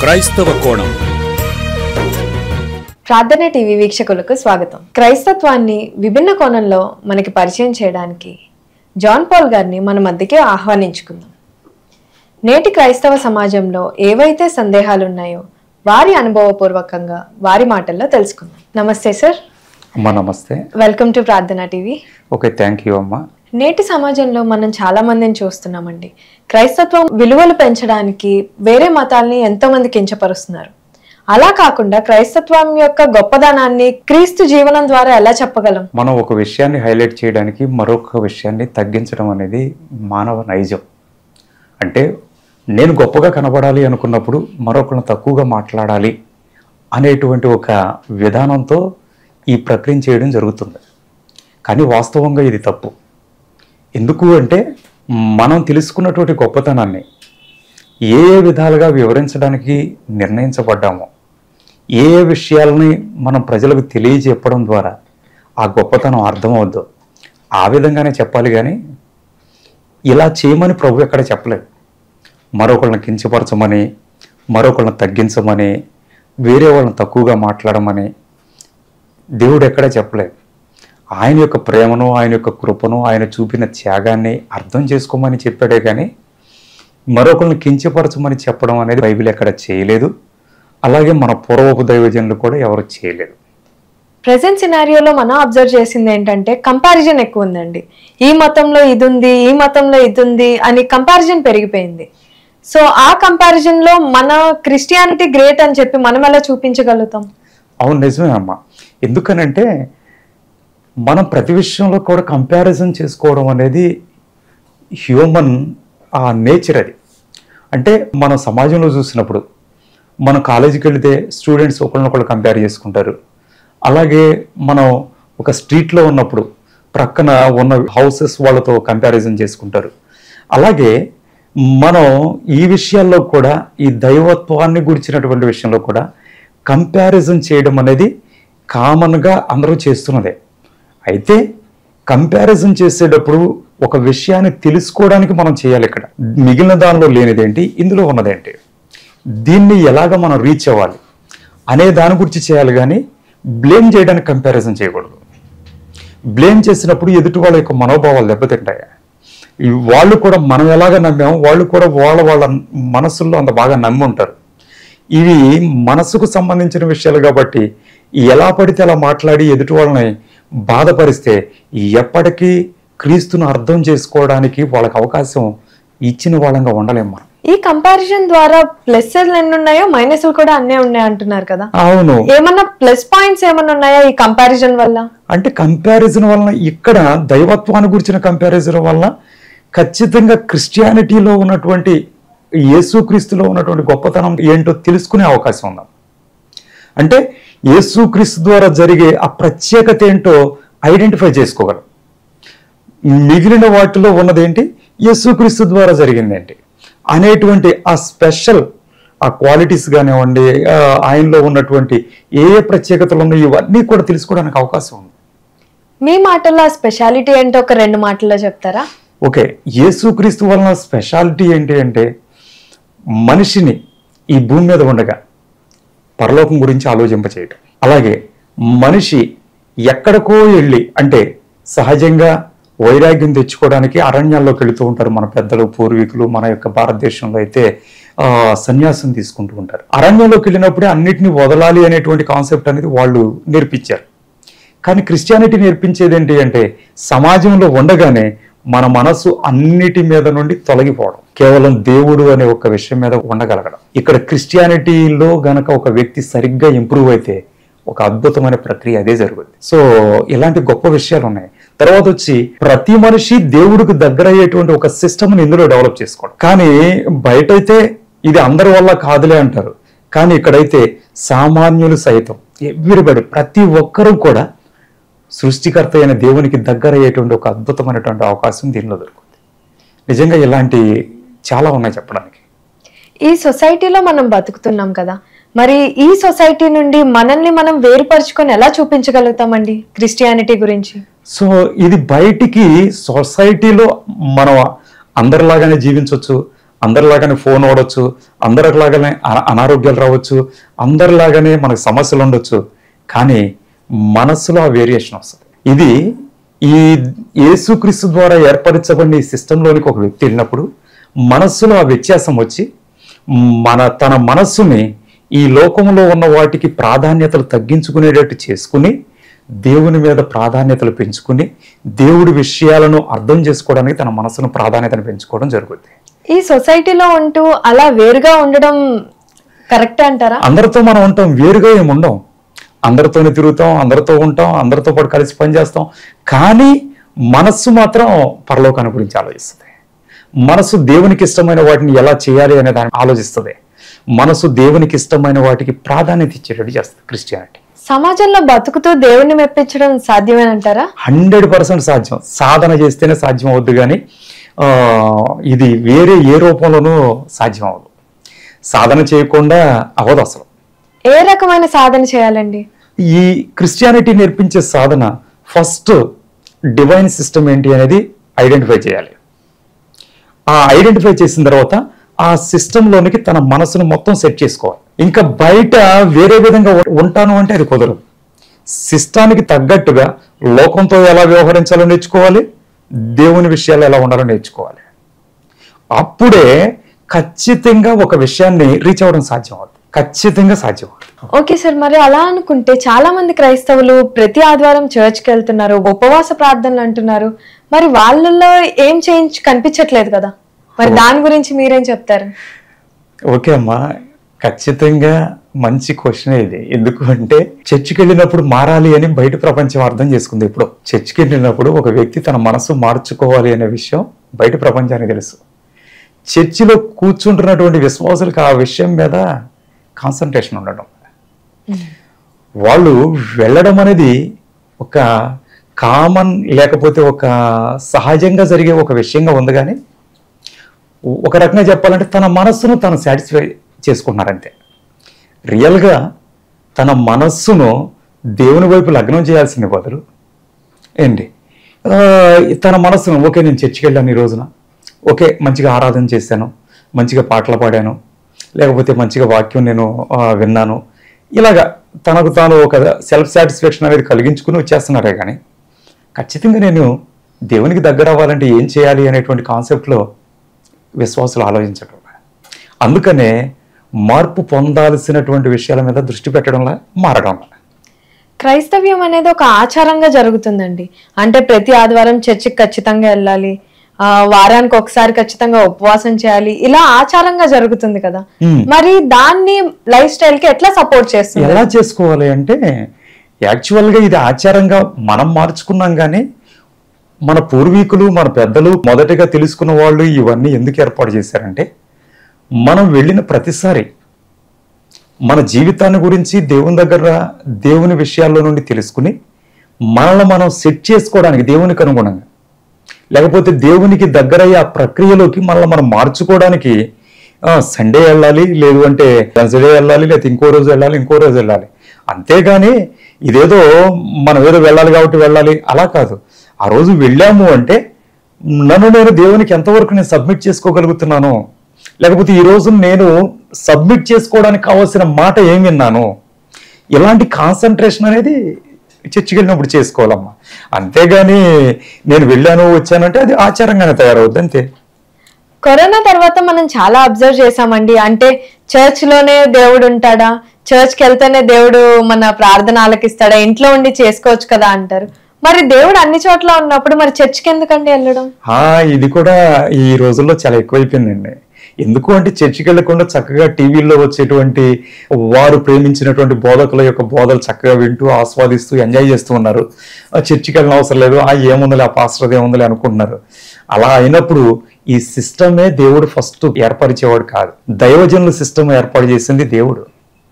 క్రైస్తవ కోణం ప్రార్థన టీవీ వీక్షకులకు స్వాగతం క్రైస్తత్వాన్ని విభిన్న కోణంలో మనకి పరిచయం చేయడానికి జాన్ పాల్ గారిని మన మధ్యకి ఆహ్వానించుకుందాం నేటి క్రైస్తవ సమాజంలో ఏవైతే సందేహాలు ఉన్నాయో వారి అనుభవపూర్వకంగా వారి మాటల్లో తెలుసుకుందాం నమస్తే సార్ అమ్మ నమస్తే welcome to Prarthana TV okay thank you అమ్మ నేటి సమాజంలో మనం చాలా మందిని చూస్తున్నామండి క్రైస్తత్వం విలువలు పెంచడానికి వేరే మతాల్ని ఎంతో మంది కించపరుస్తున్నారు అలా కాకుండా క్రైస్తత్వం యొక్క గొప్పదనాన్ని క్రీస్తు జీవనం ద్వారా ఎలా చెప్పగలం మనం ఒక విషయాన్ని హైలైట్ చేయడానికి మరొక విషయాన్ని తగ్గించడం అనేది మానవ నైజం అంటే నేను గొప్పగా కనబడాలి అనుకున్నప్పుడు మరొకరిని తక్కువగా మాట్లాడాలి అనేటువంటి ఒక విధానంతో ఈ ప్రక్రియ చేయడం జరుగుతుంది కానీ వాస్తవంగా ఇది తప్పు ఎందుకు అంటే మనం తెలుసుకున్నటువంటి గొప్పతనాన్ని ఏ ఏ విధాలుగా వివరించడానికి నిర్ణయించబడ్డామో ఏ ఏ విషయాలని మనం ప్రజలకు తెలియజెప్పడం ద్వారా ఆ గొప్పతనం అర్థమవుద్దో ఆ విధంగానే చెప్పాలి కానీ ఇలా చేయమని ప్రభు ఎక్కడ చెప్పలేదు మరొకళ్ళని కించపరచమని మరొకళ్ళని తగ్గించమని వేరే వాళ్ళని తక్కువగా మాట్లాడమని దేవుడు ఎక్కడా చెప్పలేదు ఆయన యొక్క ప్రేమను ఆయన యొక్క కృపను ఆయన చూపిన త్యాగాన్ని అర్థం చేసుకోమని చెప్పాడే కానీ మరొకరిని కించపరచమని చెప్పడం అనేది బైబిల్ ఎక్కడ చేయలేదు అలాగే మన పూర్వపు దైవజనులు కూడా ఎవరు చేయలేదు ప్రజెంట్ సినారియోలో మనం అబ్జర్వ్ చేసింది ఏంటంటే కంపారిజన్ ఎక్కువ ఉందండి ఈ మతంలో ఇది ఉంది ఈ మతంలో ఇది ఉంది అని కంపారిజన్ పెరిగిపోయింది సో ఆ కంపారిజన్ లో మన క్రిస్టియానిటీ గ్రేట్ అని చెప్పి మనం ఎలా చూపించగలుగుతాం అవును నిజమే అమ్మ ఎందుకనంటే మనం ప్రతి విషయంలో కూడా కంపారిజన్ చేసుకోవడం అనేది హ్యూమన్ ఆ నేచర్ అది అంటే మనం సమాజంలో చూసినప్పుడు మనం కాలేజీకి వెళితే స్టూడెంట్స్ ఒకరినొకరు కంపేర్ చేసుకుంటారు అలాగే మనం ఒక స్ట్రీట్లో ఉన్నప్పుడు ప్రక్కన ఉన్న హౌసెస్ వాళ్ళతో కంపారిజన్ చేసుకుంటారు అలాగే మనం ఈ విషయాల్లో కూడా ఈ దైవత్వాన్ని గురించినటువంటి విషయంలో కూడా కంపారిజన్ చేయడం అనేది కామన్గా అందరూ చేస్తున్నదే అయితే కంపారిజన్ చేసేటప్పుడు ఒక విషయాన్ని తెలుసుకోవడానికి మనం చేయాలి ఇక్కడ మిగిలిన దానిలో లేనిదేంటి ఇందులో ఉన్నదేంటి దీన్ని ఎలాగ మనం రీచ్ అవ్వాలి అనే దాని గురించి చేయాలి కానీ బ్లేమ్ చేయడానికి కంపారిజన్ చేయకూడదు బ్లేమ్ చేసినప్పుడు ఎదుటి వాళ్ళ యొక్క మనోభావాలు దెబ్బతింటాయి ఈ వాళ్ళు కూడా మనం ఎలాగ నమ్మాము వాళ్ళు కూడా వాళ్ళ వాళ్ళ మనసుల్లో అంత బాగా నమ్మి ఉంటారు ఇవి మనసుకు సంబంధించిన విషయాలు కాబట్టి ఎలా పడితే అలా మాట్లాడి ఎదుటి వాళ్ళని బాధపరిస్తే ఎప్పటికీ క్రీస్తును అర్థం చేసుకోవడానికి వాళ్ళకి అవకాశం ఇచ్చిన వాళ్ళంగా ఉండలేం మనం ఈ కంపారిజన్ ద్వారా ప్లస్ ఎన్ని ఉన్నాయో మైనస్ కూడా అన్నీ ఉన్నాయి అంటున్నారు కదా అవును ఏమన్నా ప్లస్ పాయింట్స్ ఏమన్నా ఉన్నాయా ఈ కంపారిజన్ వల్ల అంటే కంపారిజన్ వలన ఇక్కడ దైవత్వాన్ని గురించిన కంపారిజన్ వలన ఖచ్చితంగా క్రిస్టియానిటీలో ఉన్నటువంటి యేసుక్రీస్తులో ఉన్నటువంటి గొప్పతనం ఏంటో తెలుసుకునే అవకాశం ఉంది అంటే యేసుక్రీస్తు ద్వారా జరిగే ఆ ప్రత్యేకత ఏంటో ఐడెంటిఫై చేసుకోగలం మిగిలిన వాటిలో ఉన్నదేంటి యేసుక్రీస్తు ద్వారా జరిగింది ఏంటి అనేటువంటి ఆ స్పెషల్ ఆ క్వాలిటీస్ కానివ్వండి ఆ ఆయనలో ఉన్నటువంటి ఏ ఏ ప్రత్యేకతలు ఉన్నాయో ఇవన్నీ కూడా తెలుసుకోవడానికి అవకాశం ఉంది మీ మాటల్లో ఆ స్పెషాలిటీ ఏంటో ఒక రెండు మాటల్లో చెప్తారా ఓకే యేసుక్రీస్తు వలన స్పెషాలిటీ ఏంటి అంటే మనిషిని ఈ భూమి మీద ఉండగా పరలోకం గురించి ఆలోచింపచేయటం అలాగే మనిషి ఎక్కడికో వెళ్ళి అంటే సహజంగా వైరాగ్యం తెచ్చుకోవడానికి అరణ్యాల్లోకి వెళుతూ ఉంటారు మన పెద్దలు పూర్వీకులు మన యొక్క భారతదేశంలో అయితే ఆ, సన్యాసం తీసుకుంటూ ఉంటారు అరణ్యంలోకి వెళ్ళినప్పుడే అన్నిటిని వదలాలి అనేటువంటి కాన్సెప్ట్ అనేది వాళ్ళు నేర్పించారు కానీ క్రిస్టియానిటీ నేర్పించేది ఏంటి అంటే సమాజంలో ఉండగానే మన మనసు అన్నిటి మీద నుండి తొలగిపోవడం కేవలం దేవుడు అనే ఒక విషయం మీద ఉండగలగడం ఇక్కడ క్రిస్టియానిటీలో గనక ఒక వ్యక్తి సరిగ్గా ఇంప్రూవ్ అయితే ఒక అద్భుతమైన ప్రక్రియ అదే జరుగుతుంది సో ఇలాంటి గొప్ప విషయాలు ఉన్నాయి తర్వాత వచ్చి ప్రతి మనిషి దేవుడికి దగ్గర అయ్యేటువంటి ఒక సిస్టమ్ని ఇందులో డెవలప్ చేసుకోవడం కానీ బయట అయితే ఇది అందరి వల్ల కాదులే అంటారు కానీ ఇక్కడైతే సామాన్యులు సైతం ఎవ్రీబడి ప్రతి ఒక్కరూ కూడా సృష్టికర్త అయిన దేవునికి దగ్గర అయ్యేటువంటి ఒక అద్భుతమైనటువంటి అవకాశం దీనిలో దొరుకుతుంది నిజంగా ఇలాంటి చాలా ఉన్నాయి చెప్పడానికి ఈ సొసైటీలో మనం బతుకుతున్నాం కదా మరి ఈ సొసైటీ నుండి మనల్ని మనం వేరుపరుచుకొని ఎలా చూపించగలుగుతామండి క్రిస్టియానిటీ గురించి సో ఇది బయటికి సొసైటీలో మనం అందరిలాగానే జీవించవచ్చు అందరిలాగానే ఫోన్ వాడచ్చు అందరిలాగానే అన- అనారోగ్యాలు రావచ్చు అందరిలాగానే మనకు సమస్యలు ఉండొచ్చు కానీ మనసులో ఆ వేరియేషన్ వస్తుంది ఇది ఈ యేసుక్రీస్తు ద్వారా ఏర్పరచబడిన ఈ సిస్టంలోనికి ఒక వ్యక్తి వెళ్ళినప్పుడు మనస్సులో ఆ వ్యత్యాసం వచ్చి మన తన మనస్సుని ఈ లోకంలో ఉన్న వాటికి ప్రాధాన్యతలు తగ్గించుకునేటట్టు చేసుకుని దేవుని మీద ప్రాధాన్యతలు పెంచుకుని దేవుడి విషయాలను అర్థం చేసుకోవడానికి తన మనసును ప్రాధాన్యతను పెంచుకోవడం జరుగుతుంది ఈ సొసైటీలో ఉంటూ అలా వేరుగా ఉండడం కరెక్టే అంటారా అందరితో మనం ఉంటాం వేరుగా ఏమి ఉండం అందరితోనే తిరుగుతాం అందరితో ఉంటాం అందరితో పాటు కలిసి పనిచేస్తాం కానీ మనస్సు మాత్రం పరలోకాన్ని గురించి ఆలోచిస్తుంది మనసు దేవునికి ఇష్టమైన వాటిని ఎలా చేయాలి అనే దాన్ని ఆలోచిస్తుంది మనసు దేవునికి ఇష్టమైన వాటికి ప్రాధాన్యత ఇచ్చేటట్టు చేస్తుంది క్రిస్టియానిటీ సమాజంలో బతుకుతూ దేవుణ్ణి మెప్పించడం సాధ్యమేనంటారా హండ్రెడ్ పర్సెంట్ సాధ్యం సాధన చేస్తేనే సాధ్యం అవుద్ది కానీ ఆ, ఇది వేరే ఏ రూపంలోనూ సాధ్యం అవ్వదు సాధన చేయకుండా అవ్వదు అసలు ఏ రకమైన సాధన చేయాలండి ఈ క్రిస్టియానిటీ నేర్పించే సాధన ఫస్ట్ డివైన్ సిస్టమ్ ఏంటి అనేది ఐడెంటిఫై చేయాలి ఆ ఐడెంటిఫై చేసిన తర్వాత ఆ సిస్టంలోనికి తన మనసును మొత్తం సెట్ చేసుకోవాలి ఇంకా బయట వేరే విధంగా ఉ- ఉంటాను అంటే అది కుదరదు సిస్టానికి తగ్గట్టుగా లోకంతో ఎలా వ్యవహరించాలో నేర్చుకోవాలి దేవుని విషయాలు ఎలా ఉండాలో నేర్చుకోవాలి అప్పుడే ఖచ్చితంగా ఒక విషయాన్ని రీచ్ అవ్వడం సాధ్యం అవుతుంది ఖచ్చితంగా సాధ్యం అవుతుంది ఓకే సార్ మరి అలా అనుకుంటే చాలా మంది క్రైస్తవులు ప్రతి ఆదివారం చర్చ్కి వెళ్తున్నారు ఉపవాస ప్రార్థనలు అంటున్నారు మరి వాళ్ళల్లో ఏం చేంజ్ కనిపించట్లేదు కదా మరి దాని గురించి మీరేం చెప్తారు ఓకే అమ్మా ఖచ్చితంగా మంచి క్వశ్చన్ ఇది ఎందుకు అంటే చర్చికి వెళ్ళినప్పుడు మారాలి అని బయట ప్రపంచం అర్థం చేసుకుంది ఇప్పుడు చర్చికి వెళ్ళినప్పుడు ఒక వ్యక్తి తన మనసు మార్చుకోవాలి అనే విషయం బయట ప్రపంచానికి తెలుసు చర్చిలో కూర్చుంటున్నటువంటి విశ్వాసులకు ఆ విషయం మీద కాన్సన్ట్రేషన్ ఉండడం వాళ్ళు వెళ్ళడం అనేది ఒక కామన్ లేకపోతే ఒక సహజంగా జరిగే ఒక విషయంగా ఉంది కానీ ఒక రకంగా చెప్పాలంటే తన మనస్సును తను సాటిస్ఫై చేసుకుంటున్నారంతే రియల్గా తన మనస్సును దేవుని వైపు లగ్నం చేయాల్సిన బదులు ఏంటి ఆ, తన మనస్సును ఓకే నేను చర్చికి వెళ్ళాను ఈ రోజున ఓకే మంచిగా ఆరాధన చేశాను మంచిగా పాటలు పాడాను లేకపోతే మంచిగా వాక్యం నేను ఆ, విన్నాను ఇలాగా తనకు తాను ఒక సెల్ఫ్ సాటిస్ఫాక్షన్ అనేది కలిగించుకుని వచ్చేస్తున్నారే కానీ ఖచ్చితంగా నేను దేవునికి దగ్గర అవ్వాలంటే ఏం చేయాలి అనేటువంటి కాన్సెప్ట్లో విశ్వాసులు ఆలోచించడం అందుకనే మార్పు పొందాల్సినటువంటి విషయాల మీద దృష్టి పెట్టడంలా మారడంలా క్రైస్తవ్యం అనేది ఒక ఆచారంగా జరుగుతుందండి అంటే ప్రతి ఆదివారం చర్చికి ఖచ్చితంగా వెళ్ళాలి ఆ, వారానికి ఒకసారి ఖచ్చితంగా ఉపవాసం చేయాలి ఇలా ఆచారంగా జరుగుతుంది కదా Hmm. మరి దాన్ని లైఫ్ స్టైల్ కి ఎట్లా సపోర్ట్ చేస్తుంది ఎలా చేసుకోవాలి అంటే యాక్చువల్గా ఇది ఆచారంగా మనం మార్చుకున్నాం కానీ మన పూర్వీకులు మన పెద్దలు మొదటగా తెలుసుకున్న వాళ్ళు ఇవన్నీ ఎందుకు ఏర్పాటు చేశారంటే మనం వెళ్ళిన ప్రతిసారి మన జీవితాన్ని గురించి దేవుని దగ్గర దేవుని విషయాల్లో నుండి తెలుసుకుని మనల్ని మనం సెట్ చేసుకోవడానికి దేవునికి అనుగుణంగా లేకపోతే దేవునికి దగ్గరయ్యే ఆ ప్రక్రియలోకి మనల్ని మనం మార్చుకోవడానికి సండే వెళ్ళాలి లేదు అంటే వెన్స్డే వెళ్ళాలి లేకపోతే ఇంకో రోజు వెళ్ళాలి ఇంకో రోజు వెళ్ళాలి అంతేగాని ఇదేదో మనం ఏదో వెళ్ళాలి కాబట్టి వెళ్ళాలి అలా కాదు ఆ రోజు వెళ్ళాము అంటే నన్ను నేను దేవునికి ఎంతవరకు నేను సబ్మిట్ చేసుకోగలుగుతున్నాను లేకపోతే ఈ రోజు నేను సబ్మిట్ చేసుకోవడానికి కావాల్సిన మాట ఏం విన్నాను ఇలాంటి కాన్సన్ట్రేషన్ అనేది చర్చికి వెళ్ళినప్పుడు చేసుకోవాలమ్మా అంతేగాని నేను వెళ్ళాను వచ్చానంటే అది ఆచారంగానే తయారవుద్ది అంతే కరోనా తర్వాత మనం చాలా అబ్జర్వ్ చేసామండి అంటే చర్చ్ లోనే దేవుడు ఉంటాడా చర్చ్ కి వెళ్తేనే దేవుడు మన ప్రార్థన ఆలకిస్తాడా ఇంట్లో ఉండి చేసుకోవచ్చు కదా అంటారు మరి దేవుడు అన్ని చోట్ల ఉన్నప్పుడు మరి చర్చ్కి ఎందుకండి వెళ్ళడం ఆ, ఇది కూడా ఈ రోజుల్లో చాలా ఎక్కువైపోయిందండి ఎందుకు అంటే చర్చికి వెళ్లకుండా చక్కగా టీవీల్లో వచ్చేటువంటి వారు ప్రేమించినటువంటి బోధకుల యొక్క బోధలు చక్కగా వింటూ ఆస్వాదిస్తూ ఎంజాయ్ చేస్తూ ఉన్నారు ఆ, చర్చికి వెళ్ళిన అవసరం లేదు ఆ ఏముందిలే ఆ పాస్టర్ ఏముందిలే అనుకుంటున్నారు అలా అయినప్పుడు ఈ సిస్టమే దేవుడు ఫస్ట్ ఏర్పరిచేవాడు కాదు దైవజనుల సిస్టమ్ ఏర్పాటు చేసింది దేవుడు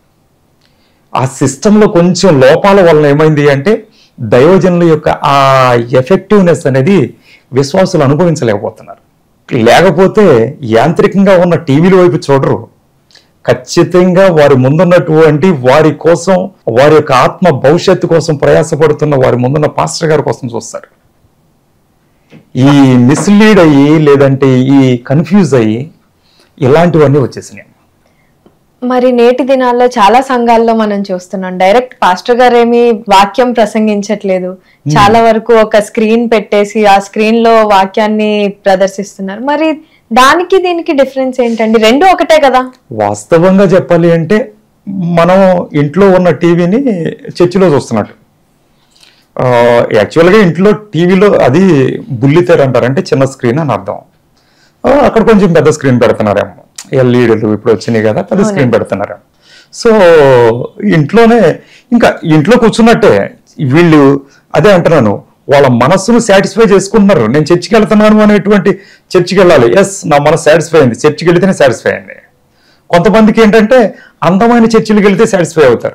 ఆ సిస్టంలో కొంచెం లోపాల వలన ఏమైంది అంటే దైవజనుల యొక్క ఆ ఎఫెక్టివ్నెస్ అనేది విశ్వాసులు అనుభవించలేకపోతున్నారు లేకపోతే యాంత్రికంగా ఉన్న టీవీల వైపు చూడరు ఖచ్చితంగా వారి ముందున్నటువంటి వారి కోసం వారి యొక్క ఆత్మ భవిష్యత్తు కోసం ప్రయాసపడుతున్న వారి ముందున్న పాస్టర్ గారి కోసం చూస్తారు ఈ మిస్లీడ్ అయ్యి లేదంటే ఈ కన్ఫ్యూజ్ అయ్యి ఇలాంటివన్నీ వచ్చేసినాయి మరి నేటి దినాల్లో చాలా సంఘాల్లో మనం చూస్తున్నాం డైరెక్ట్ పాస్టర్ గారు ఏమి వాక్యం ప్రసంగించట్లేదు చాలా వరకు ఒక స్క్రీన్ పెట్టేసి ఆ స్క్రీన్ లో వాక్యాన్ని ప్రదర్శిస్తున్నారు మరి దానికి దీనికి డిఫరెన్స్ ఏంటండి రెండు ఒకటే కదా వాస్తవంగా చెప్పాలి అంటే మనం ఇంట్లో ఉన్న టీవీని చర్చిలో చూస్తున్నట్టు ఆ, యాక్చువల్గా ఇంట్లో టీవీలో అది బుల్లితెర అంటారు అంటే చిన్న స్క్రీన్ అని అర్థం ఆ, అక్కడ కొంచెం పెద్ద స్క్రీన్ పెడుతున్నారేమో ఎల్ఈడీలు ఇప్పుడు వచ్చినాయి కదా పెద్ద స్క్రీన్ పెడుతున్నారేమో సో ఇంట్లోనే ఇంకా ఇంట్లో కూర్చున్నట్టే వీళ్ళు అదే అంటున్నాను వాళ్ళ మనస్సును సాటిస్ఫై చేసుకుంటున్నారు నేను చర్చికి వెళ్తున్నాను అనేటువంటి చర్చికి వెళ్ళాలి ఎస్ నా మనసు సాటిస్ఫై అయింది చర్చికి వెళితేనే సాటిస్ఫై అయింది కొంతమందికి ఏంటంటే అందమైన చర్చిలకు వెళ్తే సాటిస్ఫై అవుతారు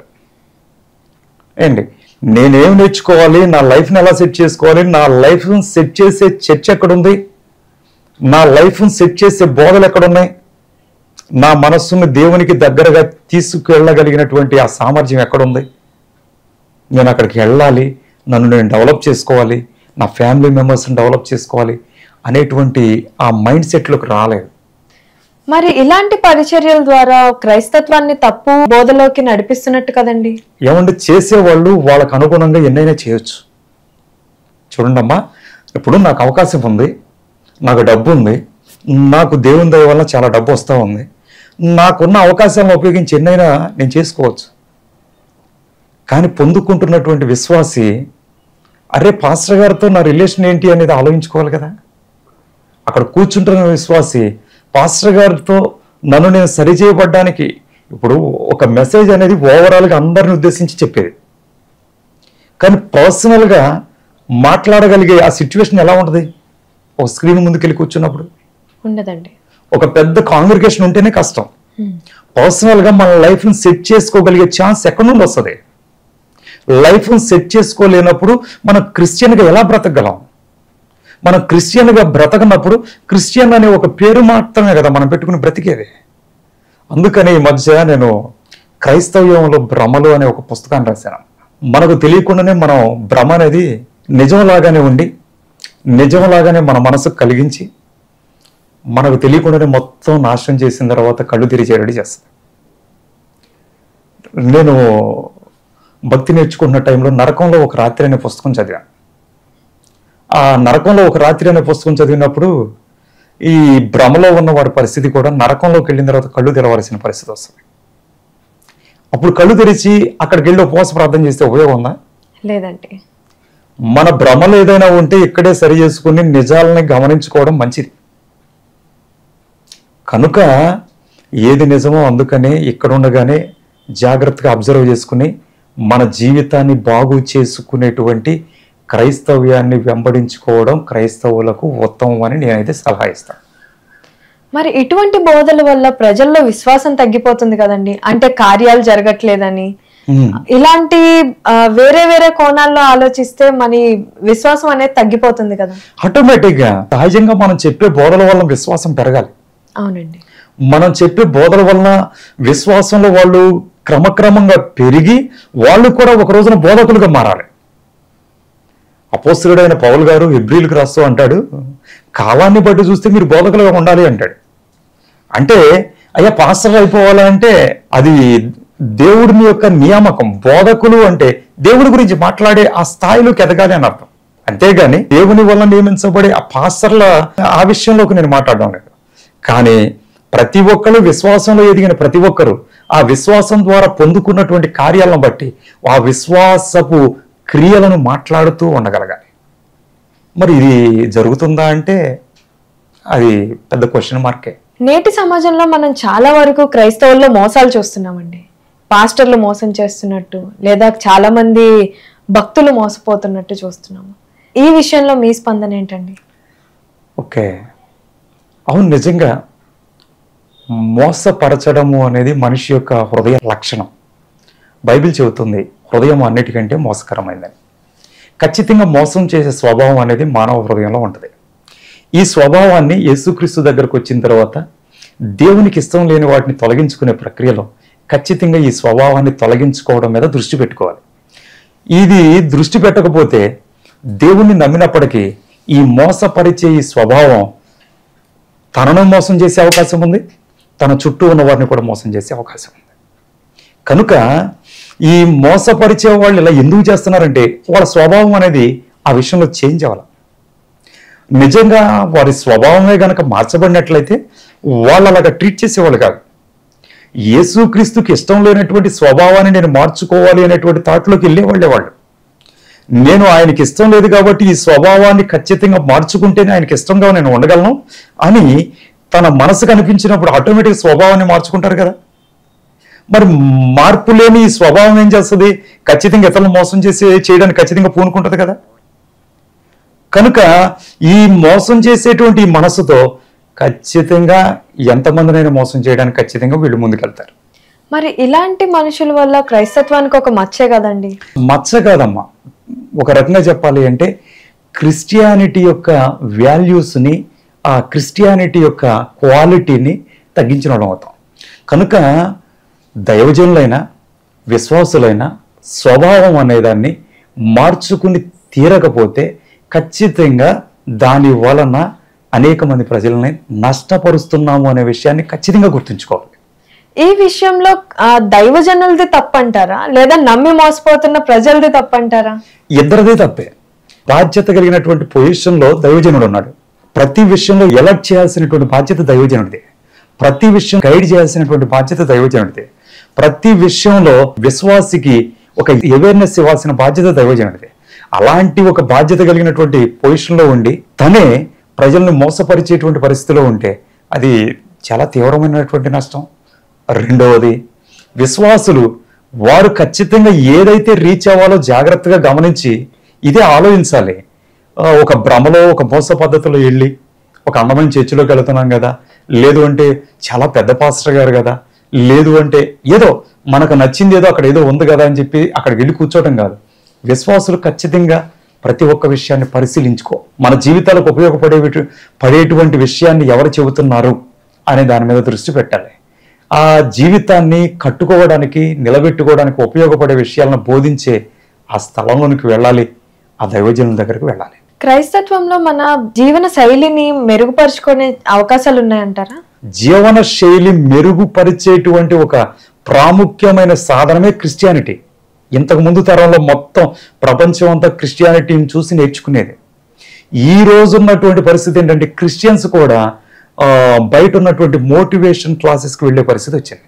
ఏంటి నేనేం నేర్చుకోవాలి నా లైఫ్ని ఎలా సెట్ చేసుకోవాలి నా లైఫ్ని సెట్ చేసే చర్చ్ ఎక్కడుంది నా లైఫ్ని సెట్ చేసే బోధలు ఎక్కడున్నాయి నా మనస్సును దేవునికి దగ్గరగా తీసుకెళ్ళగలిగినటువంటి ఆ సామర్థ్యం ఎక్కడుంది నేను అక్కడికి వెళ్ళాలి నన్ను నేను డెవలప్ చేసుకోవాలి నా ఫ్యామిలీ మెంబర్స్ని డెవలప్ చేసుకోవాలి అనేటువంటి ఆ మైండ్ సెట్లోకి రాలేదు మరి ఇలాంటి పరిచర్యల ద్వారా క్రైస్తత్వాన్ని తప్పు బోధలోకి నడిపిస్తున్నట్టు కదండి ఏమంటే చేసేవాళ్ళు వాళ్ళకు అనుగుణంగా ఎన్నైనా చేయొచ్చు చూడండమ్మా ఇప్పుడు నాకు అవకాశం ఉంది నాకు డబ్బు ఉంది నాకు దేవుని దయ వల్ల చాలా డబ్బు వస్తూ ఉంది నాకున్న అవకాశాలను ఉపయోగించి ఎన్నైనా నేను చేసుకోవచ్చు కానీ పొందుకుంటున్నటువంటి విశ్వాసి అరే పాస్టర్ గారితో నా రిలేషన్ ఏంటి అనేది ఆలోచించుకోవాలి కదా అక్కడ కూర్చుంటున్న విశ్వాసి పాస్టర్ గారితో నన్ను నేను సరిచేయబడ్డానికి ఇప్పుడు ఒక మెసేజ్ అనేది ఓవరాల్గా అందరిని ఉద్దేశించి చెప్పేది కానీ పర్సనల్గా మాట్లాడగలిగే ఆ సిచ్యువేషన్ ఎలా ఉంటుంది ఒక స్క్రీన్ ముందుకెళ్ళి కూర్చున్నప్పుడు ఉండదండి ఒక పెద్ద కాంగ్రిగేషన్ ఉంటేనే కష్టం పర్సనల్గా మన లైఫ్ని సెట్ చేసుకోగలిగే ఛాన్స్ ఎక్కడి నుండి వస్తుంది లైఫ్ని సెట్ చేసుకోలేనప్పుడు మనం క్రిస్టియన్గా ఎలా బ్రతకగలం మనం క్రిస్టియన్గా బ్రతకనప్పుడు క్రిస్టియన్ అనే ఒక పేరు మాత్రమే కదా మనం పెట్టుకుని బ్రతికేది అందుకని ఈ మధ్య నేను క్రైస్తవ్యంలో భ్రమలు అనే ఒక పుస్తకాన్ని రాశాను మనకు తెలియకుండానే మనం భ్రమ అనేది నిజంలాగానే ఉండి నిజంలాగానే మన మనసుకు కలిగించి మనకు తెలియకుండానే మొత్తం నాశనం చేసిన తర్వాత కళ్ళు తెరిచేటట్టు చేస్తుంది నేను భక్తి నేర్చుకున్న టైంలో నరకంలో ఒక రాత్రి అనే పుస్తకం చదివాను ఆ నరకంలో ఒక రాత్రి అనే పుస్తకం చదివినప్పుడు ఈ భ్రమలో ఉన్న వాడి పరిస్థితి కూడా నరకంలోకి వెళ్ళిన తర్వాత కళ్ళు తెరవలసిన పరిస్థితి వస్తుంది అప్పుడు కళ్ళు తెరిచి అక్కడికి వెళ్ళి ఉపవాస ప్రార్థన చేస్తే ఉపయోగం ఉందా లేదండి మన భ్రమలు ఏదైనా ఉంటే ఇక్కడే సరి చేసుకుని నిజాలని గమనించుకోవడం మంచిది కనుక ఏది నిజమో అందుకనే ఇక్కడ ఉండగానే జాగ్రత్తగా అబ్జర్వ్ చేసుకుని మన జీవితాన్ని బాగు చేసుకునేటువంటి క్రైస్తవ్యాన్ని వెంబడించుకోవడం క్రైస్తవులకు ఉత్తమం అని నేనైతే సలహా ఇస్తాను మరి ఇటువంటి బోధల వల్ల ప్రజల్లో విశ్వాసం తగ్గిపోతుంది కదండి అంటే కార్యాలు జరగట్లేదని ఉమ్. ఇలాంటి ఆ, వేరే వేరే కోణాల్లో ఆలోచిస్తే మన విశ్వాసం అనేది తగ్గిపోతుంది కదా ఆటోమేటిక్గా సహజంగా మనం చెప్పే బోధల వల్ల విశ్వాసం పెరగాలి అవునండి మనం చెప్పే బోధల వలన విశ్వాసంలో వాళ్ళు క్రమక్రమంగా పెరిగి వాళ్ళు కూడా ఒక రోజున బోధకులుగా మారాలి అపోస్తుడైన పౌల్ గారు హెబ్రిల్కి రాస్తూ అంటాడు కాలాన్ని బట్టి చూస్తే మీరు బోధకులుగా ఉండాలి అంటాడు అంటే అయ్యా పాస్టర్ అయిపోవాలంటే అది దేవుడిని యొక్క నియామకం బోధకులు అంటే దేవుడి గురించి మాట్లాడే ఆ స్థాయిలోకి ఎదగాలి అని అర్థం అంతేగాని దేవుని వల్ల నియమించబడే ఆ పాస్టర్ల ఆ విషయంలోకి నేను మాట్లాడడం లేదు కానీ ప్రతి ఒక్కరు విశ్వాసంలో ఎదిగిన ప్రతి ఒక్కరు ఆ విశ్వాసం ద్వారా పొందుకున్నటువంటి కార్యాలను బట్టి ఆ విశ్వాసపు క్రియలను మాట్లాడుతూ ఉండగలగాలి మరి ఇది జరుగుతుందా అంటే అది పెద్ద క్వశ్చన్ మార్కే నేటి సమాజంలో మనం చాలా వరకు క్రైస్తవుల్లో మోసాలు చూస్తున్నామండి పాస్టర్లు మోసం చేస్తున్నట్టు లేదా చాలా మంది భక్తులు మోసపోతున్నట్టు చూస్తున్నాము ఈ విషయంలో మీ స్పందన ఏంటండి ఓకే అవును నిజంగా మోసపరచడము అనేది మనిషి యొక్క హృదయ లక్షణం బైబిల్ చెబుతుంది హృదయం అన్నిటికంటే మోసకరమైందని ఖచ్చితంగా మోసం చేసే స్వభావం అనేది మానవ హృదయంలో ఉంటుంది ఈ స్వభావాన్ని యేసుక్రీస్తు దగ్గరకు వచ్చిన తర్వాత దేవునికి ఇష్టం లేని వాటిని తొలగించుకునే ప్రక్రియలో ఖచ్చితంగా ఈ స్వభావాన్ని తొలగించుకోవడం మీద దృష్టి పెట్టుకోవాలి ఇది దృష్టి పెట్టకపోతే దేవుణ్ణి నమ్మినప్పటికీ ఈ మోసపరిచే ఈ స్వభావం తనను మోసం చేసే అవకాశం ఉంది తన చుట్టూ ఉన్న వారిని కూడా మోసం చేసే అవకాశం ఉంది కనుక ఈ మోసపరిచే వాళ్ళు ఇలా ఎందుకు చేస్తున్నారంటే వాళ్ళ స్వభావం అనేది ఆ విషయంలో చేంజ్ అవ్వాలి నిజంగా వారి స్వభావమే గనక మార్చబడినట్లయితే వాళ్ళు అలాగా ట్రీట్ చేసేవాళ్ళు కాదు యేసుక్రీస్తుకి ఇష్టం లేనటువంటి స్వభావాన్ని నేను మార్చుకోవాలి అనేటువంటి థాట్లోకి వెళ్ళేవాళ్ళే వాళ్ళు నేను ఆయనకి ఇష్టం లేదు కాబట్టి ఈ స్వభావాన్ని ఖచ్చితంగా మార్చుకుంటేనే ఆయనకి ఇష్టంగా నేను ఉండగలను అని తన మనసు కనిపించినప్పుడు ఆటోమేటిక్ స్వభావాన్ని మార్చుకుంటారు కదా మరి మార్పు లేని ఈ స్వభావం ఏం చేస్తుంది ఖచ్చితంగా ఇతరులను మోసం చేసి చేయడానికి ఖచ్చితంగా పూనుకుంటుంది కదా కనుక ఈ మోసం చేసేటువంటి ఈ మనసుతో ఖచ్చితంగా ఎంతమందినైనా మోసం చేయడానికి ఖచ్చితంగా వీళ్ళు ముందుకెళ్తారు మరి ఇలాంటి మనుషుల వల్ల క్రైస్తత్వానికి ఒక మచ్చే కదండి మచ్చ కాదమ్మా ఒక రకంగా చెప్పాలి అంటే క్రిస్టియానిటీ యొక్క వాల్యూస్ని ఆ క్రిస్టియానిటీ యొక్క క్వాలిటీని తగ్గించిన వాళ్ళం అవుతాం కనుక దైవజనులైన విశ్వాసులైన స్వభావం అనేదాన్ని మార్చుకుని తీరకపోతే ఖచ్చితంగా దాని వలన అనేక మంది ప్రజలని నష్టపరుస్తున్నాము అనే విషయాన్ని ఖచ్చితంగా గుర్తుంచుకోవాలి ఈ విషయంలో ఆ, దైవజనులది తప్పంటారా లేదా నమ్మి మోసపోతున్న ప్రజలది తప్పంటారా ఇద్దరిదే తప్పే బాధ్యత కలిగినటువంటి పొజిషన్లో దైవజనుడు ఉన్నాడు ప్రతి విషయంలో ఎలర్ట్ చేయాల్సినటువంటి బాధ్యత దైవజనుడిదే ప్రతి విషయం గైడ్ చేయాల్సినటువంటి బాధ్యత దైవజనుడిదే ప్రతి విషయంలో విశ్వాసికి ఒక అవేర్నెస్ ఇవ్వాల్సిన బాధ్యత దైవజనుడిదే అలాంటి ఒక బాధ్యత కలిగినటువంటి పొజిషన్లో ఉండి తనే ప్రజలను మోసపరిచేటువంటి పరిస్థితిలో ఉంటే అది చాలా తీవ్రమైనటువంటి నష్టం రెండవది విశ్వాసులు వారు ఖచ్చితంగా ఏదైతే రీచ్ అవ్వాలో జాగ్రత్తగా గమనించి ఇదే ఆలోచించాలి ఆ, ఒక భ్రమలో ఒక మోస పద్ధతిలో వెళ్ళి ఒక అందమైన చర్చిలోకి వెళుతున్నాం కదా లేదు అంటే చాలా పెద్ద పాస్టర్ గారు కదా లేదు అంటే ఏదో మనకు నచ్చింది ఏదో అక్కడ ఏదో ఉంది కదా అని చెప్పి అక్కడికి వెళ్ళి కూర్చోవడం కాదు విశ్వాసులు ఖచ్చితంగా ప్రతి ఒక్క విషయాన్ని పరిశీలించుకో మన జీవితాలకు ఉపయోగపడే పడేటువంటి విషయాన్ని ఎవరు చెబుతున్నారు అనే దాని మీద దృష్టి పెట్టాలి ఆ జీవితాన్ని కట్టుకోవడానికి నిలబెట్టుకోవడానికి ఉపయోగపడే విషయాలను బోధించే ఆ స్థలంలోనికి వెళ్ళాలి ఆ దైవజనుల దగ్గరికి వెళ్ళాలి క్రైస్తత్వంలో మన జీవన శైలిని మెరుగుపరుచుకునే అవకాశాలు ఉన్నాయంటారా జీవన శైలి మెరుగుపరిచేటువంటి ఒక ప్రాముఖ్యమైన సాధనమే క్రిస్టియానిటీ ఇంతకు ముందు తరంలో మొత్తం ప్రపంచం అంతా క్రిస్టియానిటీని చూసి నేర్చుకునేది ఈ రోజు ఉన్నటువంటి పరిస్థితి ఏంటంటే క్రిస్టియన్స్ కూడా ఆ, బయట ఉన్నటువంటి మోటివేషన్ క్లాసెస్కి వెళ్ళే పరిస్థితి వచ్చింది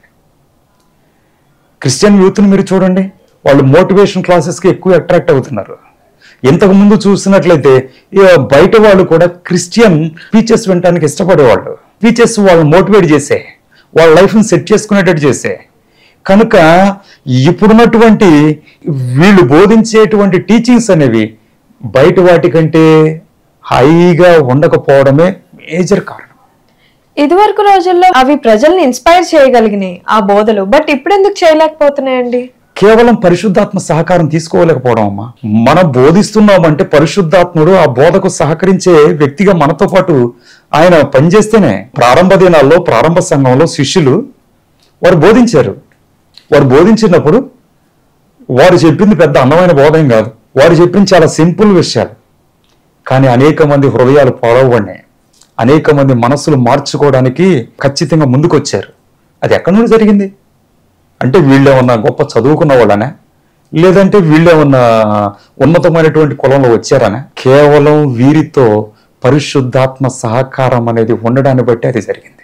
క్రిస్టియన్ యూత్ని మీరు చూడండి వాళ్ళు మోటివేషన్ క్లాసెస్కి ఎక్కువ అట్రాక్ట్ అవుతున్నారు ఇంతకు ముందు చూసినట్లయితే ఈ బయట వాళ్ళు కూడా క్రిస్టియన్ స్పీచెస్ వినడానికి ఇష్టపడేవాళ్ళు స్పీచెస్ వాళ్ళని మోటివేట్ చేసే వాళ్ళ లైఫ్ని సెట్ చేసుకునేటట్టు చేసే కనుక ఇప్పుడున్నటువంటి వీళ్ళు బోధించేటువంటి టీచింగ్స్ అనేవి బయట వాటికంటే హైగా ఉండకపోవడమే మేజర్ కారణం ఇదివరకు రోజుల్లో అవి ప్రజల్ని ఇన్స్పైర్ చేయగలిగినాయి ఆ బోధలు బట్ ఇప్పుడు ఎందుకు చేయలేకపోతున్నాయండి కేవలం పరిశుద్ధాత్మ సహకారం తీసుకోలేకపోవడం అమ్మా మనం బోధిస్తున్నామంటే పరిశుద్ధాత్ముడు ఆ బోధకు సహకరించే వ్యక్తిగా మనతో పాటు ఆయన పనిచేస్తేనే ప్రారంభ దినాల్లో ప్రారంభ సంఘంలో శిష్యులు వారు బోధించారు వారు బోధించినప్పుడు వారు చెప్పింది పెద్ద అందమైన బోధం కాదు వారు చెప్పింది చాలా సింపుల్ విషయాలు కానీ అనేక మంది హృదయాలు పొడవబడినాయి అనేక మంది మనస్సులు మార్చుకోవడానికి ఖచ్చితంగా ముందుకొచ్చారు అది ఎక్కడి నుండి జరిగింది అంటే వీళ్ళేమన్నా గొప్ప చదువుకున్న వాళ్ళనే లేదంటే వీళ్ళేమన్నా ఉన్నతమైనటువంటి కులంలో వచ్చారనే కేవలం వీరితో పరిశుద్ధాత్మ సహకారం అనేది ఉండడాన్ని బట్టి అది జరిగింది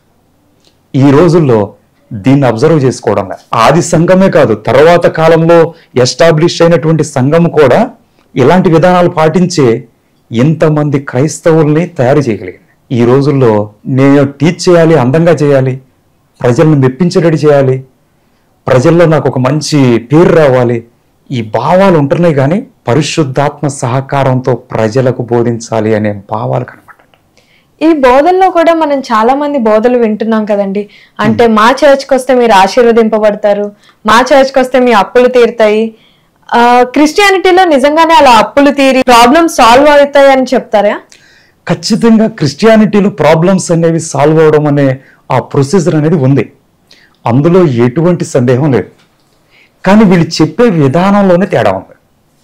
ఈ రోజుల్లో దీన్ని అబ్జర్వ్ చేసుకోవడం లే. ఆది సంఘమే కాదు తర్వాత కాలంలో ఎస్టాబ్లిష్ అయినటువంటి సంఘం కూడా ఇలాంటి విధానాలు పాటించే ఇంతమంది క్రైస్తవుల్ని తయారు చేయగలిగింది ఈ రోజుల్లో నేను టీచ్ చేయాలి అందంగా చేయాలి ప్రజలను మెప్పించేటట్టు చేయాలి ప్రజల్లో నాకు ఒక మంచి పేరు రావాలి ఈ భావాలు ఉంటున్నాయి కానీ పరిశుద్ధాత్మ సహకారంతో ప్రజలకు బోధించాలి అనే భావాలు కనపడ్డాయి ఈ బోధల్లో కూడా మనం చాలా మంది బోధలు వింటున్నాం కదండి అంటే మా చర్చ్కి వస్తే మీరు ఆశీర్వదింపబడతారు మా చర్చ్కి వస్తే మీ అప్పులు తీరుతాయి ఆ, క్రిస్టియానిటీలో నిజంగానే అలా అప్పులు తీరి ప్రాబ్లమ్స్ సాల్వ్ అవుతాయి అని చెప్తారా ఖచ్చితంగా క్రిస్టియానిటీలో ప్రాబ్లమ్స్ అనేవి సాల్వ్ అవడం అనే ఆ ప్రొసీజర్ అనేది ఉంది అందులో ఎటువంటి సందేహం లేదు కానీ వీళ్ళు చెప్పే విధానంలోనే తేడా ఉంది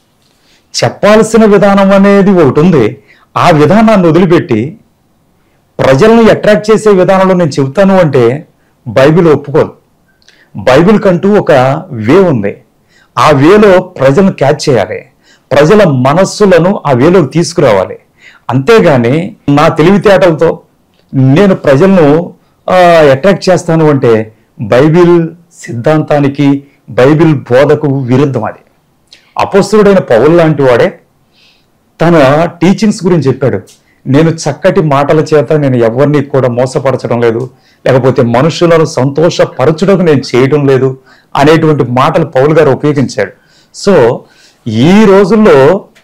చెప్పాల్సిన విధానం అనేది ఒకటి ఉంది ఆ విధానాన్ని వదిలిపెట్టి ప్రజలను అట్రాక్ట్ చేసే విధానంలో నేను చెబుతాను అంటే బైబిల్ ఒప్పుకోదు బైబిల్ కంటూ ఒక వే ఉంది ఆ వేలో ప్రజలను క్యాచ్ చేయాలి ప్రజల మనస్సులను ఆ వేలోకి తీసుకురావాలి అంతేగాని నా తెలివితేటలతో నేను ప్రజలను అట్రాక్ట్ చేస్తాను అంటే బైబిల్ సిద్ధాంతానికి బైబిల్ బోధకు విరుద్ధం అది అపస్తుడైన పౌల్ లాంటి వాడే తన టీచింగ్స్ గురించి చెప్పాడు నేను చక్కటి మాటల చేత నేను ఎవరిని కూడా మోసపరచడం లేదు లేకపోతే మనుషులను సంతోషపరచడం నేను చేయడం లేదు అనేటువంటి మాటలు పౌల్ గారు ఉపయోగించాడు సో ఈ రోజుల్లో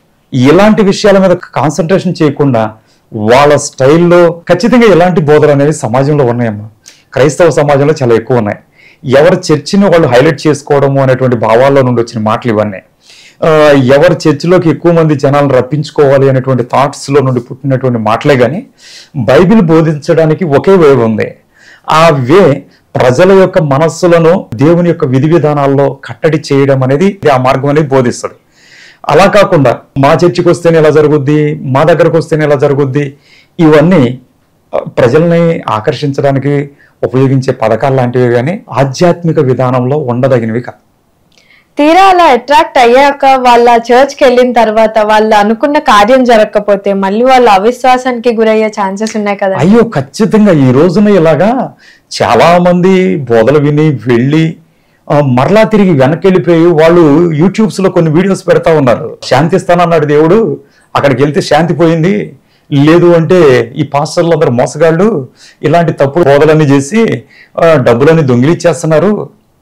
ఇలాంటి విషయాల మీద కాన్సన్ట్రేషన్ చేయకుండా వాళ్ళ స్టైల్లో ఖచ్చితంగా ఇలాంటి బోధలు అనేవి సమాజంలో ఉన్నాయమ్మా క్రైస్తవ సమాజంలో చాలా ఎక్కువ ఉన్నాయి ఎవరి చర్చిని వాళ్ళు హైలైట్ చేసుకోవడము అనేటువంటి భావాల్లో నుండి వచ్చిన మాటలు ఇవన్నీ ఆ, ఎవరి చర్చిలోకి ఎక్కువ మంది జనాలను రప్పించుకోవాలి అనేటువంటి థాట్స్ లో నుండి పుట్టినటువంటి మాటలే కానీ బైబిల్ బోధించడానికి ఒకే వే ఉంది ఆ వే ప్రజల యొక్క మనస్సులను దేవుని యొక్క విధి విధానాల్లో కట్టడి చేయడం అనేది ఇది ఆ మార్గం అనేది బోధిస్తుంది అలా కాకుండా మా చర్చికి వస్తేనే ఎలా జరుగుద్ది మా దగ్గరకు వస్తేనే ఎలా జరుగుద్ది ఇవన్నీ ఆ, ప్రజల్ని ఆకర్షించడానికి ఉపయోగించే పథకాలు లాంటివి కానీ ఆధ్యాత్మిక విధానంలో ఉండదగినవి కాదు తీరా అలా అట్రాక్ట్ అయ్యాక వాళ్ళ చర్చ్కి వెళ్ళిన తర్వాత వాళ్ళు అనుకున్న కార్యం జరగకపోతే మళ్ళీ వాళ్ళు అవిశ్వాసానికి గురయ్యే ఛాన్సెస్ ఉన్నాయి కదా అయ్యో ఖచ్చితంగా ఈ రోజున ఇలాగా చాలా మంది బోధలు విని వెళ్ళి ఆ, మరలా తిరిగి వెనక్కి వెళ్ళిపోయి వాళ్ళు యూట్యూబ్స్ లో కొన్ని వీడియోస్ పెడతా ఉన్నారు శాంతి ఇస్తానన్నాడు దేవుడు అక్కడికి వెళ్తే శాంతి పోయింది లేదు అంటే ఈ పాస్టర్లు అందరు మోసగాళ్ళు ఇలాంటి తప్పుడు బోధలన్నీ చేసి ఆ, డబ్బులన్నీ దొంగిలిచ్చేస్తున్నారు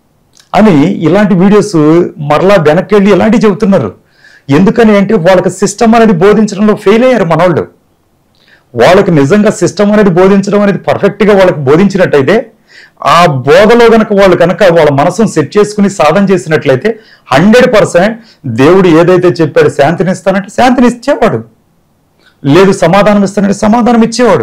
అని ఇలాంటి వీడియోస్ మరలా వెనక్కి వెళ్ళి ఇలాంటివి చెబుతున్నారు ఎందుకని అంటే వాళ్ళకి సిస్టమ్ అనేది బోధించడంలో ఫెయిల్ అయ్యారు మనోళ్ళు వాళ్ళకి నిజంగా సిస్టమ్ అనేది బోధించడం అనేది పర్ఫెక్ట్ గా వాళ్ళకి బోధించినట్టయితే ఆ బోధలో గనక వాళ్ళు కనుక వాళ్ళ మనసును సెట్ చేసుకుని సాధన చేసినట్లయితే హండ్రెడ్ పర్సెంట్ దేవుడు ఏదైతే చెప్పాడు శాంతిని ఇస్తానంటే శాంతిని ఇచ్చేవాడు లేదు సమాధానం ఇస్తానంటే సమాధానం ఇచ్చేవాడు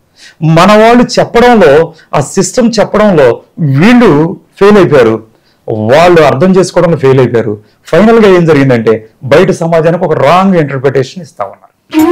మన వాళ్ళు చెప్పడంలో ఆ సిస్టమ్ చెప్పడంలో వీళ్ళు ఫెయిల్ అయిపోయారు వాళ్ళు అర్థం చేసుకోవడంలో ఫెయిల్ అయిపోయారు ఫైనల్ గా ఏం జరిగిందంటే బయట సమాజానికి ఒక రాంగ్ ఇంటర్ప్రిటేషన్ ఇస్తా ఉన్నారు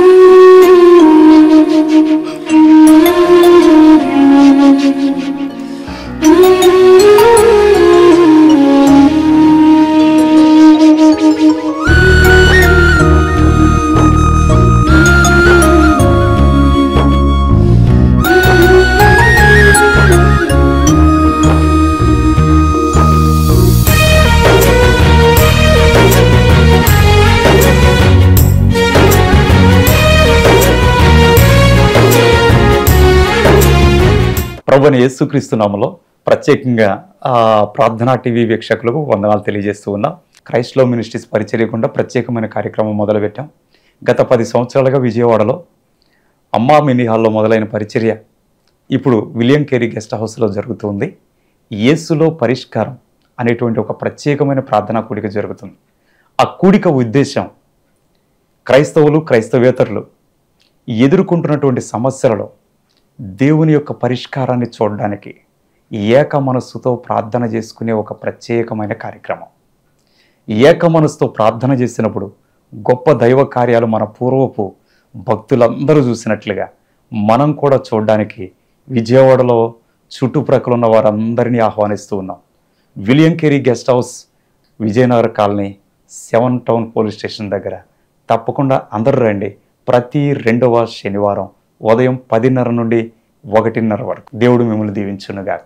ప్రభుని యేసుక్రీస్తు నామలో ప్రత్యేకంగా ఆ, ప్రార్థనా టీవీ వీక్షకులకు వందనాలు తెలియజేస్తూ ఉన్నాం క్రైస్ట్లో మినిస్ట్రీస్ పరిచర్యకుండా ప్రత్యేకమైన కార్యక్రమం మొదలుపెట్టాం గత పది సంవత్సరాలుగా విజయవాడలో అమ్మా మినీ హాల్లో మొదలైన పరిచర్య ఇప్పుడు విలియం కేరీ గెస్ట్ హౌస్లో జరుగుతుంది యేసులో పరిష్కారం అనేటువంటి ఒక ప్రత్యేకమైన ప్రార్థనా కూడిక జరుగుతుంది ఆ కూడిక ఉద్దేశం క్రైస్తవులు క్రైస్తవేతరులు ఎదుర్కొంటున్నటువంటి సమస్యలలో దేవుని యొక్క పరిష్కారాన్ని చూడడానికి ఏక మనస్సుతో ప్రార్థన చేసుకునే ఒక ప్రత్యేకమైన కార్యక్రమం ఏక మనస్సుతో ప్రార్థన చేసినప్పుడు గొప్ప దైవ కార్యాలు మన పూర్వపు భక్తులందరూ చూసినట్లుగా మనం కూడా చూడడానికి విజయవాడలో చుట్టుప్రక్కల ఉన్న వారందరినీ ఆహ్వానిస్తూ ఉన్నాం William Carey guest house Vijayanagar colony seven town police station దగ్గర తప్పకుండా అందరూ రండి ప్రతి రెండవ శనివారం ఉదయం పదిన్నర నుండి ఒకటిన్నర వరకు దేవుడు మిమ్మల్ని దీవించునుగాక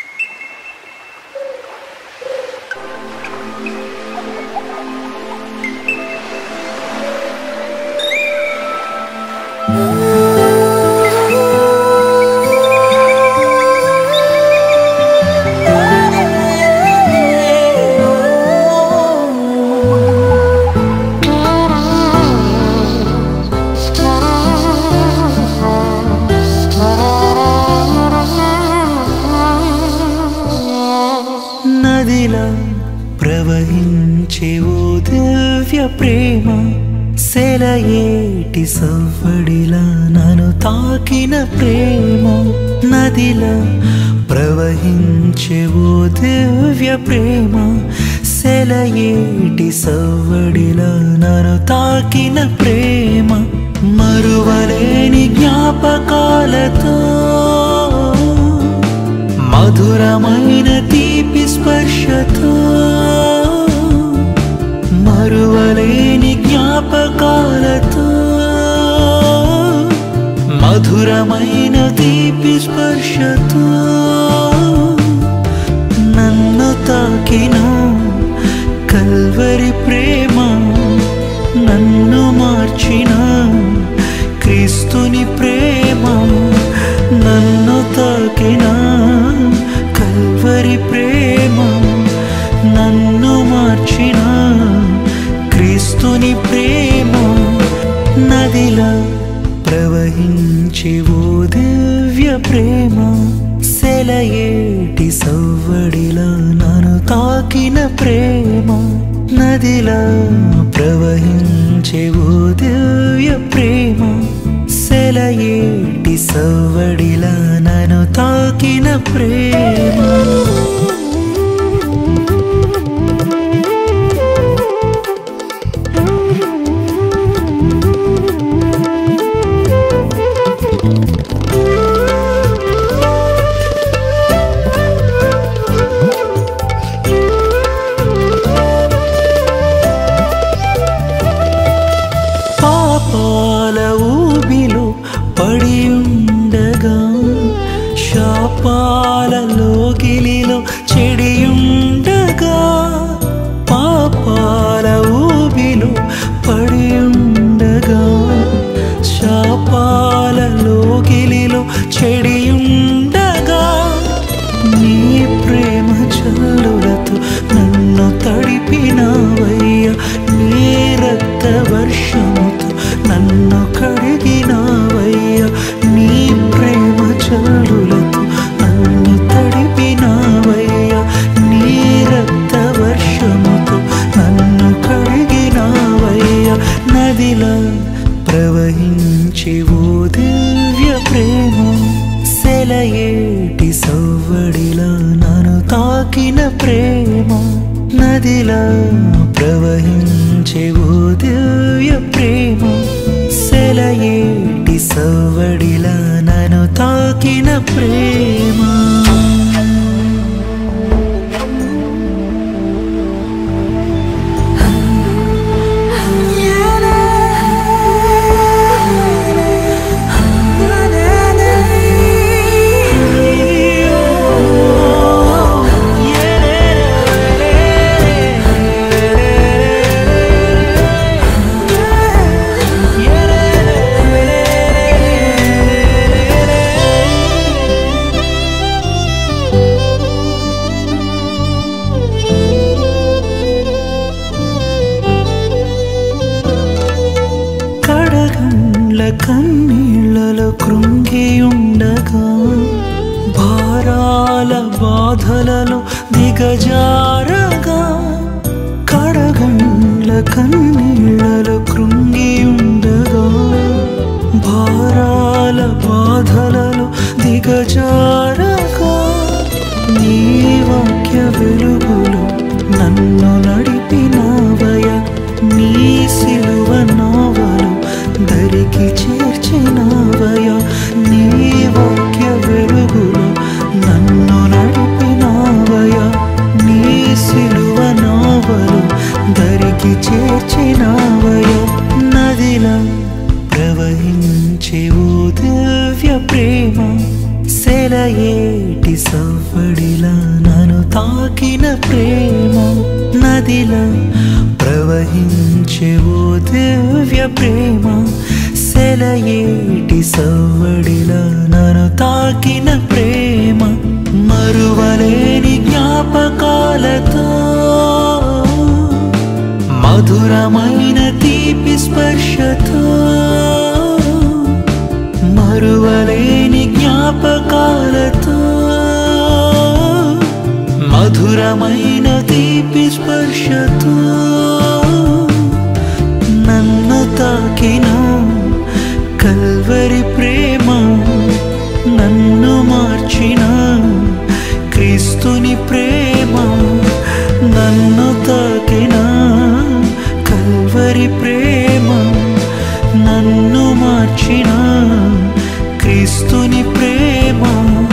నదిలా ప్రవహించే ఓ దివ్య ప్రేమ సెలయేటి సవ్వడిలా నన్ను తాకిన ప్రేమ నదిలా ప్రవహించే ఓ దివ్య ప్రేమ సెలయేటి సవ్వడిలా నన్ను తాకిన ప్రేమ మరువలేని జ్ఞాపకాలతో మధురమైన తీపి స్పర్శతో మరువలేని జ్ఞాపకాలతో మధురమైన తీపి స్పర్శతో నన్ను తాకిన కల్వరి ప్రేమ నన్ను మార్చిన క్రీస్తుని ప్రేమ నన్ను తాకిన కల్వరి ప్రేమ నన్ను మార్చిన క్రీస్తుని ప్రేమ నదిలా ప్రవహించే ఓ దివ్య ప్రేమ సెలయేటి సవ్వడిలా నన్ను తాకిన ప్రేమ నదిలా ప్రవహించే ఓ దివ్య ప్రేమ సెలయేటి సవ్వడిలా నన్ను తాకిన ప్రేమ పాపాల ఊబిలో పడి ఉండగా శాపాలలో గిలిలో చెడియుండగా పాపాల ఊబిలో పడి ఉండగా శాపాలలో గిలిలో చెడియుండగా నీ ప్రేమ చల్లులతో నన్ను తడిపినావయ్యా నీ రక్త వర్షముతో నన్ను కడిగినావయ్యా నీ ప్రేమ చల్లులతో నన్ను తడిపినావయ్యా నీ రక్త వర్షముతో నన్ను కడిగినావయ్యా నదిలా ప్రవహించే ఓ దివ్య ప్రేమ సెలయేటి సవ్వడిలా నన్ను తాకిన ప్రేమ నదిలా ప్రవహించే ఓ దివ్య ప్రేమ సెలయేటి సవ్వడిలా నన్ను తాకిన ప్రేమ కడగండ్ల కన్నీళ్ళలో కృంగి ఉండగా భారాల బాధలలో దిగజారగా కడగండ్ల కన్నీళ్ళలో కృంగి ఉండగా భారాల బాధలలో దిగజారగా నీ వాక్య వెలుగులో నన్ను నడిపినావయ నీ సిలువ నావలు దరికి చేర్చినావయ నీ వాక్య వెలుగులో నన్ను నడిపినావయ నీ సిలువ నావలు దరికి చేర్చినావయ నదిలా ప్రవహించే ఓ దివ్య ప్రేమ సెలయేటి సవ్వడిలా నన్ను తాకిన ప్రేమ నదిలా ప్రవహించే ఓ దివ్య ప్రేమ సెలయేటి సవ్వడిలా నన్ను తాకిన ప్రేమ మరువలేని జ్ఞాపకాలతో మధురమైన తీపి స్పర్శతో మరువలేని జ్ఞాపకాలతో మధురమైన తీపి స్పర్శతో నన్ను తాకిన కల్వరి ప్రేమ నన్ను మార్చిన క్రీస్తుని ప్రేమ నన్ను తాకిన కల్వరి ప్రేమ నన్ను మార్చిన క్రీస్తుని ప్రేమ